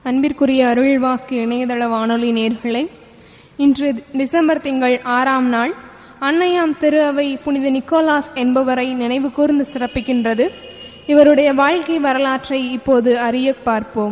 அன்பிற்குரிய அருள்வாக்கு இணையதள வானொலி நேர்களே இன்று டிசம்பர் திங்கள் ஆறாம் நாள் அன்னையாம் திரு அவை புனித நிக்கோலாஸ் என்பவரை நினைவு கூர்ந்து சிறப்பிக்கின்றது இவருடைய வாழ்க்கை வரலாற்றை இப்போது அறிய பார்ப்போம்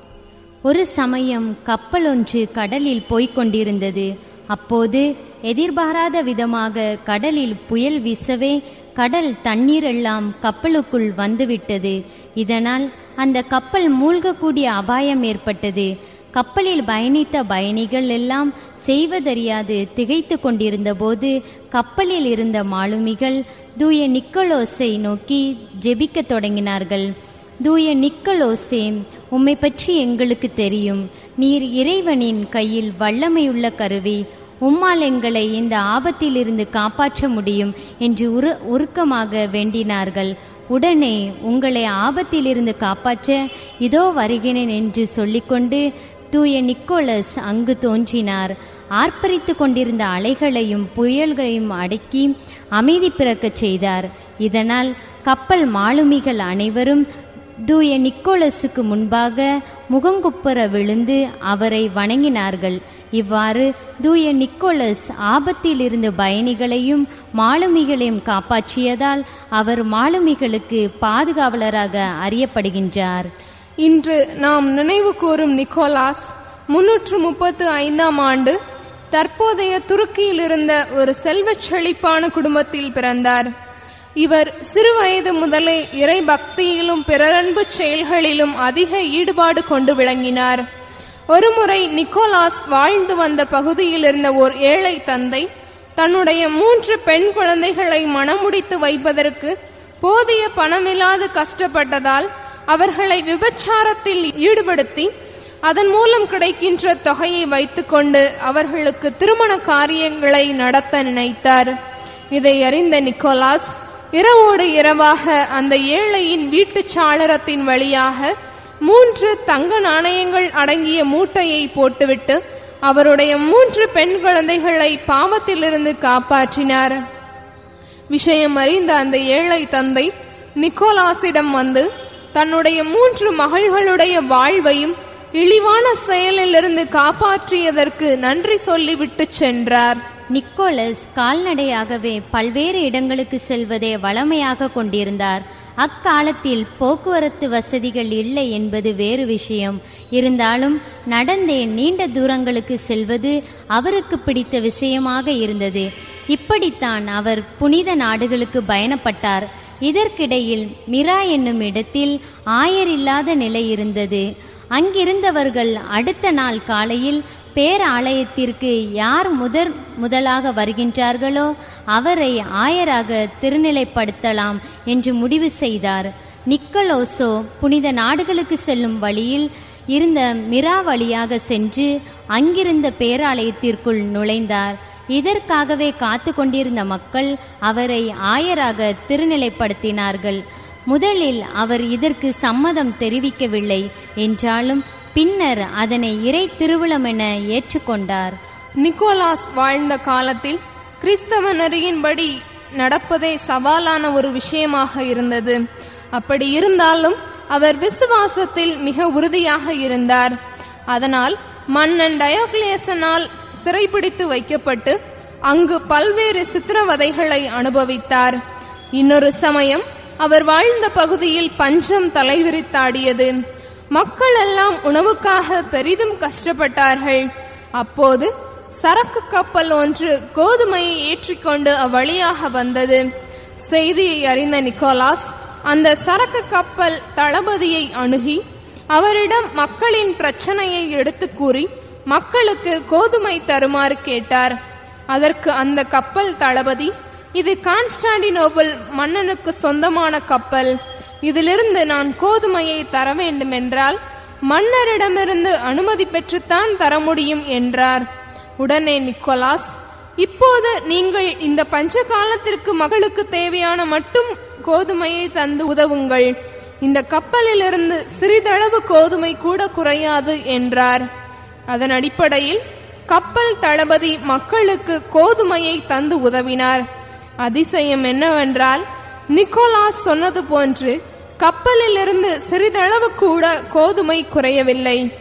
ஒரு சமயம் கப்பல் ஒன்று கடலில் போய்க் கொண்டிருந்தது அப்போது எதிர்பாராத விதமாக கடலில் புயல் வீசவே கடல் தண்ணீர் எல்லாம் கப்பலுக்குள் வந்துவிட்டது இதனால் அந்த கப்பல் மூழ்கக்கூடிய அபாயம் ஏற்பட்டது கப்பலில் பயணித்த பயணிகள் எல்லாம் செய்வதறியாது திகைத்து கொண்டிருந்தபோது கப்பலில் இருந்த மாலுமிகள் தூய நிக்கோலோஸை நோக்கி ஜெபிக்கத் தொடங்கினார்கள் தூய நிக்கலோசே உம்மை பற்றி எங்களுக்கு தெரியும் நீர் இறைவனின் கையில் வல்லமையுள்ள கருவி உம்மால் எங்களை இந்த ஆபத்திலிருந்து காப்பாற்ற முடியும் என்று உரு உருக்கமாக வேண்டினார்கள் உடனே உங்களை ஆபத்திலிருந்து காப்பாற்ற இதோ வருகிறேன் என்று சொல்லிக்கொண்டு தூய நிக்கோலஸ் அங்கு தோன்றினார் ஆர்ப்பரித்து கொண்டிருந்த அலைகளையும் புயல்களையும் அடக்கி அமைதி பிறக்கச் செய்தார் இதனால் கப்பல் மாலுமிகள் அனைவரும் தூய நிக்கோலஸுக்கு முன்பாக முகங்குப்புற விழுந்து அவரை வணங்கினார்கள் இவ்வாறு தூய நிக்கோலஸ் ஆபத்தில் இருந்த பயணிகளையும் மாலுமிகளையும் காப்பாற்றியதால் அவர் மாலுமிகளுக்கு பாதுகாவலராக அறியப்படுகின்றார் இன்று நாம் நினைவு கூறும் நிக்கோலாஸ் முன்னூற்று முப்பத்து ஐந்தாம் ஆண்டு தற்போதைய துருக்கியில் இருந்த ஒரு செல்வச் செழிப்பான குடும்பத்தில் பிறந்தார் இவர் சிறுவயது முதலே இறை பக்தியிலும் பிறரன்பு செயல்களிலும் அதிக ஈடுபாடு கொண்டு விளங்கினார் ஒருமுறை நிக்கோலாஸ் வாழ்ந்து வந்த பகுதியில் இருந்த ஓர் ஏழை தந்தை தன்னுடைய மூன்று பெண் குழந்தைகளை மணமுடித்து வைப்பதற்கு போதிய பணமில்லாது கஷ்டப்பட்டதால் அவர்களை விபச்சாரத்தில் ஈடுபடுத்தி அதன் மூலம் கிடைக்கின்ற தொகையை வைத்துக்கொண்டு அவர்களுக்கு திருமண காரியங்களை நடத்த நினைத்தார் இதை அறிந்த நிக்கோலாஸ் இரவோடு இரவாக அந்த ஏழையின் வீட்டுச் சாளரத்தின் வழியாக மூன்று தங்க நாணயங்கள் அடங்கிய மூட்டையை போட்டுவிட்டு அவருடைய மூன்று பெண் குழந்தைகளை பாவத்திலிருந்து காப்பாற்றினார் விஷயம் அறிந்த அந்த ஏழை தந்தை நிக்கோலாஸிடம் வந்து தன்னுடைய மூன்று மகள்களுடைய வாழ்வையும் இழிவான செயலிலிருந்து காப்பாற்றியதற்கு நன்றி சொல்லிவிட்டு சென்றார் நிக்கோலஸ் கால்நடையாகவே பல்வேறு இடங்களுக்கு செல்வதை வளமையாக கொண்டிருந்தார் அக்காலத்தில் போக்குவரத்து வசதிகள் இல்லை என்பது வேறு விஷயம் இருந்தாலும் நடந்தே நீண்ட தூரங்களுக்கு செல்வது அவருக்கு பிடித்த விஷயமாக இருந்தது இப்படித்தான் அவர் புனித நாடுகளுக்கு பயணப்பட்டார் இதற்கிடையில் மிரா என்னும் இடத்தில் ஆயரில்லாத நிலை இருந்தது அங்கிருந்தவர்கள் அடுத்த நாள் காலையில் பேராலயத்திற்கு யார் முதற் முதலாக வருகின்றார்களோ அவரை ஆயராக திருநிலைப்படுத்தலாம் என்று முடிவு செய்தார் நிக்கலோசோ புனித நாடுகளுக்கு செல்லும் வழியில் இருந்த மிரா வழியாக சென்று அங்கிருந்த பேராலயத்திற்குள் நுழைந்தார் இதற்காகவே காத்து கொண்டிருந்த மக்கள் அவரை ஆயராக திருநிலைப்படுத்தினார்கள் முதலில் அவர் இதற்கு சம்மதம் தெரிவிக்கவில்லை என்றாலும் பின்னர் அதனை இறை திருவிழம் என ஏற்றுக்கொண்டார் நிக்கோலாஸ் வாழ்ந்த காலத்தில் கிறிஸ்தவ நெறியின்படி நடப்பதே சவாலான ஒரு விஷயமாக இருந்தது அப்படி இருந்தாலும் அவர் விசுவாசத்தில் மிக உறுதியாக இருந்தார் அதனால் மன்னன் டயோக்லேசனால் சிறைபிடித்து வைக்கப்பட்டு அங்கு பல்வேறு சித்திரவதைகளை அனுபவித்தார் இன்னொரு சமயம் அவர் வாழ்ந்த பகுதியில் பஞ்சம் தலைவிரித்தாடியது மக்கள் எல்லாம் உணவுக்காக பெரிதும் கஷ்டப்பட்டார்கள் அப்போது சரக்கு கப்பல் ஒன்று கோதுமையை ஏற்றிக்கொண்டு அவ்வழியாக வந்தது செய்தியை அறிந்த நிக்கோலாஸ் அந்த சரக்கு கப்பல் தளபதியை அணுகி அவரிடம் மக்களின் பிரச்சனையை எடுத்து கூறி மக்களுக்கு கோதுமை தருமாறு கேட்டார் அதற்கு அந்த கப்பல் தளபதி இது கான்ஸ்டாண்டினோபிள் மன்னனுக்கு சொந்தமான கப்பல் இதிலிருந்து நான் கோதுமையை தர வேண்டுமென்றால் மன்னரிடமிருந்து அனுமதி பெற்றுத்தான் தர முடியும் என்றார் உடனே நிக்கோலாஸ் இப்போது நீங்கள் இந்த பஞ்ச காலத்திற்கு மகளுக்கு தேவையான மட்டும் கோதுமையை தந்து உதவுங்கள் இந்த கப்பலிலிருந்து சிறிதளவு கோதுமை கூட குறையாது என்றார் அதன் அடிப்படையில் கப்பல் தளபதி மக்களுக்கு கோதுமையை தந்து உதவினார் அதிசயம் என்னவென்றால் நிக்கோலாஸ் சொன்னது போன்று கப்பலிலிருந்து சிறிதளவு கூட கோதுமை குறையவில்லை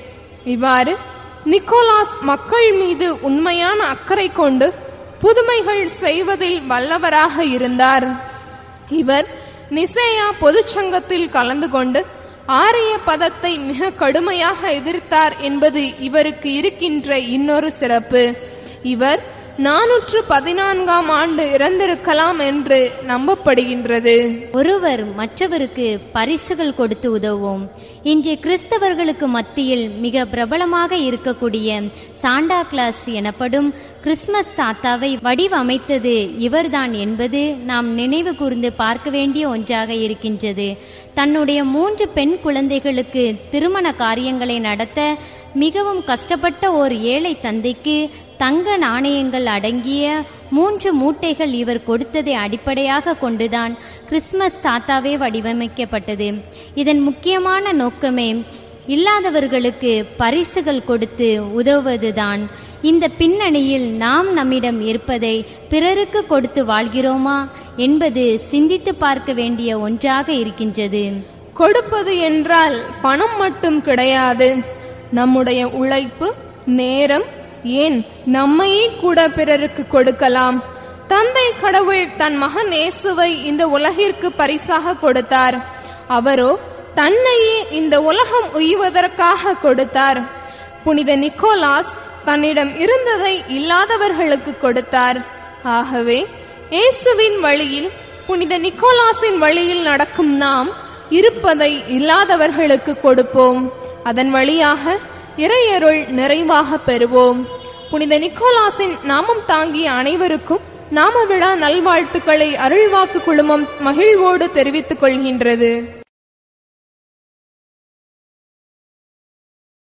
இவ்வாறு நிக்கோலாஸ் மக்கள் மீது உண்மையான அக்கறை கொண்டு புதுமைகள் செய்வதில் வல்லவராக இருந்தார் இவர் நிசேயா பொதுச்சங்கத்தில் கலந்து கொண்டு ஆரிய பதத்தை மிக கடுமையாக எதிர்த்தார் என்பது இவருக்கு இருக்கின்ற இன்னொரு சிறப்பு இவர் நானூற்று பதினான்காம் ஆண்டு இறந்திருக்கலாம் என்று நம்பப்படுகின்றது ஒருவர் மற்றவருக்கு பரிசுகள் கொடுத்து உதவும் இன்றைய கிறிஸ்தவர்களுக்கு மத்தியில் மிக பிரபலமாக இருக்கக்கூடிய சாண்டா கிளாஸ் எனப்படும் கிறிஸ்மஸ் தாத்தாவை வடிவமைத்தது இவர்தான் என்பது நாம் நினைவு கூர்ந்து பார்க்க வேண்டிய ஒன்றாக இருக்கின்றது தன்னுடைய மூன்று பெண் குழந்தைகளுக்கு திருமண காரியங்களை நடத்த மிகவும் கஷ்டப்பட்ட ஒரு ஏழை தந்தைக்கு தங்க நாணயங்கள் அடங்கிய மூன்று மூட்டைகள் இவர் கொடுத்ததை அடிப்படையாக கொண்டுதான் கிறிஸ்மஸ் தாத்தாவே வடிவமைக்கப்பட்டது இதன் முக்கியமான நோக்கமே இல்லாதவர்களுக்கு பரிசுகள் கொடுத்து உதவுவதுதான் இந்த பின்னணியில் நாம் நம்மிடம் இருப்பதை பிறருக்கு கொடுத்து வாழ்கிறோமா என்பது சிந்தித்து பார்க்க வேண்டிய ஒன்றாக இருக்கின்றது கொடுப்பது என்றால் பணம் மட்டும் கிடையாது நம்முடைய உழைப்பு நேரம் ஏன் நம்மையே கூட பிறருக்கு கொடுக்கலாம் தந்தை கடவுள் தன் மகன் இயேசுவை இந்த உலகிற்கு பரிசாக கொடுத்தார் அவரோ தன்னையே இந்த உலகம் உய்வதற்காக கொடுத்தார் புனித நிக்கோலாஸ் தன்னிடம் இருந்ததை இல்லாதவர்களுக்கு கொடுத்தார் ஆகவே இயேசுவின் வழியில் புனித நிக்கோலாஸின் வழியில் நடக்கும் நாம் இருப்பதை இல்லாதவர்களுக்கு கொடுப்போம் அதன் வழியாக இறையருள் நிறைவாக பெறுவோம் புனித நிக்கோலாஸின் நாமம் தாங்கிய அனைவருக்கும் நாம விழா நல்வாழ்த்துக்களை அருள்வாக்கு குழுமம் மகிழ்வோடு தெரிவித்துக் கொள்கின்றது